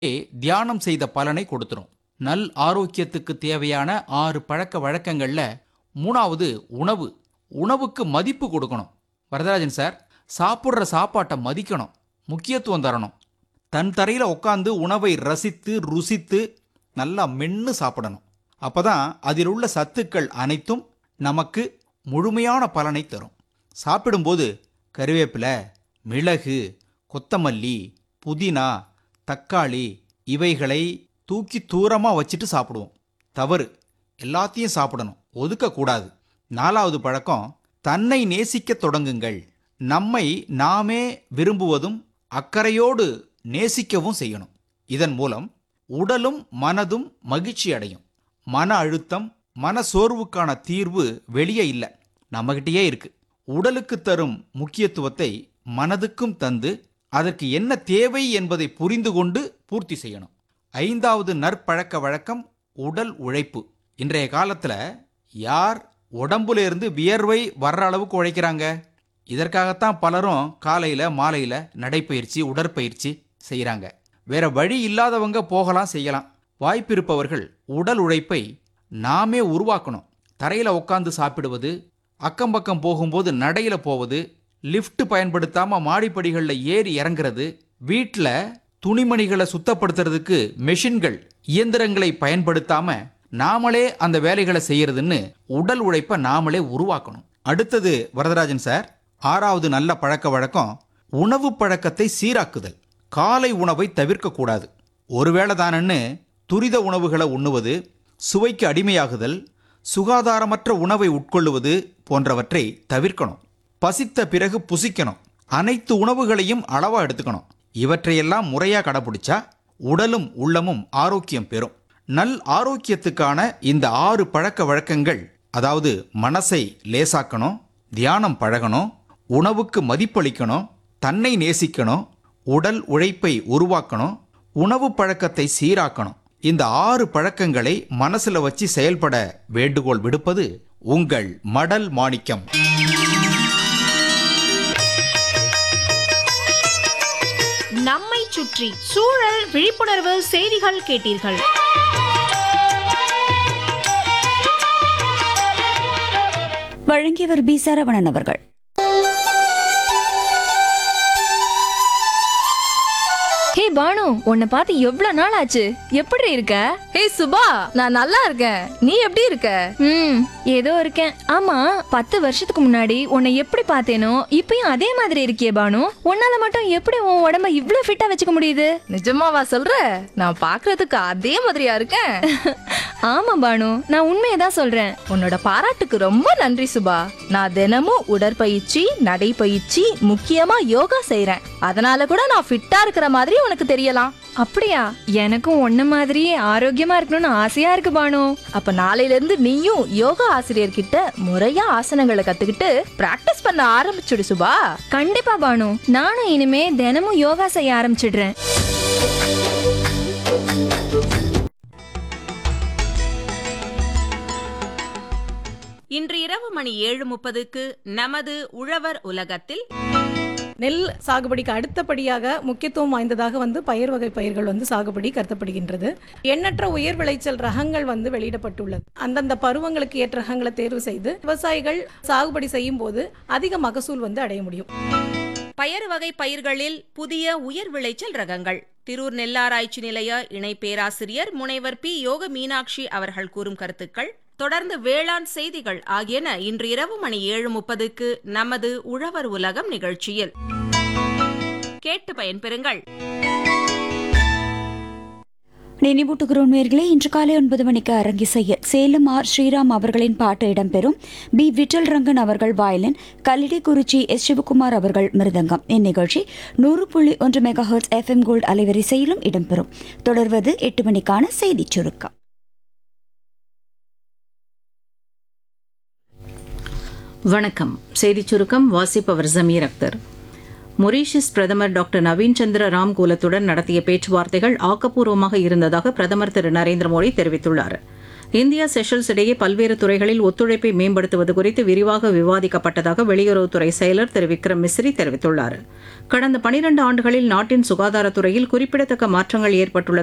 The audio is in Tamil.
தியானம் செய்த பலனை கொடுத்துரும் நல் ஆரோக்கியத்துக்கு தேவையான ஆறு பழக்க வழக்கங்கள்ல மூணாவது உணவு உணவுக்கு மதிப்பு கொடுக்கணும் வரதராஜன் சார் சாப்பிட்ற சாப்பாட்டை மதிக்கணும் முக்கியத்துவம் தரணும் தன் தரையில் உட்காந்து உணவை ரசித்து ருசித்து நல்லா மென்று சாப்பிடணும் அப்பதான் அதில் உள்ள சத்துக்கள் அனைத்தும் நமக்கு முழுமையான பலனை தரும் சாப்பிடும்போது கருவேப்பிலை மிளகு கொத்தமல்லி புதினா தக்காளி இவைகளை தூக்கி தூரமாக வச்சுட்டு சாப்பிடுவோம் தவறு எல்லாத்தையும் சாப்பிடணும் ஒதுக்கக்கூடாது நாலாவது பழக்கம் தன்னை நேசிக்கத் தொடங்குங்கள் நம்மை நாமே விரும்புவதும் அக்கறையோடு நேசிக்கவும் செய்யணும் இதன் மூலம் உடலும் மனதும் மகிழ்ச்சி அடையும் மன அழுத்தம் மன சோர்வுக்கான தீர்வு வெளியே இல்லை நம்மகிட்டயே இருக்கு உடலுக்கு தரும் முக்கியத்துவத்தை மனதுக்கும் தந்து அதற்கு என்ன தேவை என்பதை புரிந்து கொண்டு பூர்த்தி செய்யணும் ஐந்தாவது நற்பழக்க வழக்கம் உடல் உழைப்பு இன்றைய காலத்துல யார் உடம்புல இருந்து வியர்வை வர்ற அளவுக்கு உழைக்கிறாங்க இதற்காகத்தான் பலரும் காலையில மாலையில நடைப்பயிற்சி உடற்பயிற்சி செய்கிறாங்க வேற வழி இல்லாதவங்க போகலாம் செய்யலாம் வாய்ப்பு இருப்பவர்கள் உடல் உழைப்பை நாமே உருவாக்கணும் தரையில உட்காந்து சாப்பிடுவது அக்கம் பக்கம் போகும்போது நடையில போவது லிஃப்ட் பயன்படுத்தாம மாடிப்படிகளில் ஏறி இறங்குறது வீட்டில் துணிமணிகளை சுத்தப்படுத்துறதுக்கு மெஷின்கள் இயந்திரங்களை பயன்படுத்தாம நாமளே அந்த வேலைகளை செய்யறதுன்னு உடல் உழைப்பை நாமளே உருவாக்கணும் அடுத்தது வரதராஜன் சார் ஆறாவது நல்ல பழக்க வழக்கம் உணவு பழக்கத்தை சீராக்குதல் காலை உணவை தவிர்க்கக்கூடாது ஒருவேளை தானன்னு துரித உணவுகளை உண்ணுவது சுவைக்கு அடிமையாகுதல் சுகாதாரமற்ற உணவை உட்கொள்ளுவது போன்றவற்றை தவிர்க்கணும் பசித்த பிறகு புசிக்கணும் அனைத்து உணவுகளையும் அளவா எடுத்துக்கணும் இவற்றையெல்லாம் முறையா கடைபிடிச்சா உடலும் உள்ளமும் ஆரோக்கியம் பெறும் நல் ஆரோக்கியத்துக்கான இந்த ஆறு பழக்க வழக்கங்கள் அதாவது மனசை லேசாக்கணும் தியானம் பழகணும் உணவுக்கு மதிப்பளிக்கணும் தன்னை நேசிக்கணும் உடல் உழைப்பை உருவாக்கணும் உணவு பழக்கத்தை சீராக்கணும் இந்த ஆறு பழக்கங்களை மனசுல வச்சு செயல்பட வேண்டுகோள் விடுப்பது உங்கள் மடல் மாணிக்கம் நம்மை சுற்றி சூழல் விழிப்புணர்வு செய்திகள் கேட்டீர்கள் வழங்கியவர் பி சரவணன் அவர்கள் ஹே பானு உன்னை பார்த்து எவ்வளவு நாள் ஆச்சு எப்படி இருக்க ஹே சுபா நான் நல்லா இருக்கேன் நீ எப்படி இருக்க ம் ஏதோ இருக்கேன் ஆமா பத்து வருஷத்துக்கு முன்னாடி உன்னை எப்படி பார்த்தேனோ இப்பயும் அதே மாதிரி இருக்கியே பானு உன்னால மட்டும் எப்படி உன் உடம்ப இவ்ளோ ஃபிட்டா வச்சுக்க முடியுது நிஜமாவா சொல்ற நான் பாக்குறதுக்கு அதே மாதிரியா இருக்கேன் ஆமா பானு நான் உண்மையை தான் சொல்றேன் உன்னோட பாராட்டுக்கு ரொம்ப நன்றி சுபா நான் தினமும் உடற்பயிற்சி நடைப்பயிற்சி முக்கியமா யோகா செய்றேன் அதனால கூட நான் ஃபிட்டா இருக்கிற மாதிரி உனக்கு தெரியலாம் அப்படியா எனக்கும் உன்ன மாதிரியே ஆரோக்கியமா இருக்கணும்னு ஆசையா இருக்கு பானு அப்ப நாளையில இருந்து நீயும் யோகா ஆசிரியர்கிட்ட முறையா ஆசனங்களை கத்துக்கிட்டு பிராக்டிஸ் பண்ண ஆரம்பிச்சுடு சுபா கண்டிப்பா பானு நானும் இனிமே தினமும் யோகா செய்ய ஆரம்பிச்சிடுறேன் இன்று இரவு மணி ஏழு முப்பதுக்கு நமது உழவர் உலகத்தில் நெல் சாகுபடிக்கு அடுத்தபடியாக முக்கியத்துவம் வாய்ந்ததாக வந்து பயிர் வகை பயிர்கள் வந்து சாகுபடி கருதப்படுகின்றது எண்ணற்ற உயர் விளைச்சல் ரகங்கள் வந்து வெளியிடப்பட்டுள்ளது அந்தந்த பருவங்களுக்கு ஏற்ற ரகங்களை தேர்வு செய்து விவசாயிகள் சாகுபடி செய்யும் போது அதிக மகசூல் வந்து அடைய முடியும் பயறு வகை பயிர்களில் புதிய உயர் விளைச்சல் ரகங்கள் திரூர் நெல்லாராய்ச்சி நிலைய இணை பேராசிரியர் முனைவர் பி யோக மீனாட்சி அவர்கள் கூறும் கருத்துக்கள் தொடர்ந்து வேளாண் செய்திகள் ஆகியன இன்று இரவு மணி ஏழு முப்பதுக்கு நமது உழவர் உலகம் நிகழ்ச்சியில் கேட்டு பயன்பெறுங்கள் நினைவூட்டுகிறோம் நேர்களே இன்று காலை ஒன்பது மணிக்கு அரங்கிசைய சேலம் ஆர் ஸ்ரீராம் அவர்களின் பாட்டு இடம்பெறும் பி விட்டல் ரங்கன் அவர்கள் வயலின் கல்லிடைக்குறிச்சி எஸ் சிவகுமார் அவர்கள் மிருதங்கம் இந்நிகழ்ச்சி நூறு புள்ளி ஒன்று மெகா ஹெர்ட்ஸ் எஃப்எம் கோல்ட் அலைவரிசையிலும் இடம்பெறும் தொடர்வது எட்டு மணிக்கான செய்திச் சுருக்கம் வணக்கம் செய்திச் சுருக்கம் வாசிப்பவர் ஜமீர் அக்தர் மொரீஷியஸ் பிரதமர் டாக்டர் நவீன் சந்திர ராம்கூலத்துடன் நடத்திய பேச்சுவார்த்தைகள் ஆக்கப்பூர்வமாக இருந்ததாக பிரதமர் திரு நரேந்திர மோடி தெரிவித்துள்ளார் இந்தியா செஷல்ஸ் இடையே பல்வேறு துறைகளில் ஒத்துழைப்பை மேம்படுத்துவது குறித்து விரிவாக விவாதிக்கப்பட்டதாக வெளியுறவுத்துறை செயலர் திரு விக்ரம் மிஸ்ரி தெரிவித்துள்ளார் கடந்த பனிரண்டு ஆண்டுகளில் நாட்டின் சுகாதாரத்துறையில் குறிப்பிடத்தக்க மாற்றங்கள் ஏற்பட்டுள்ளது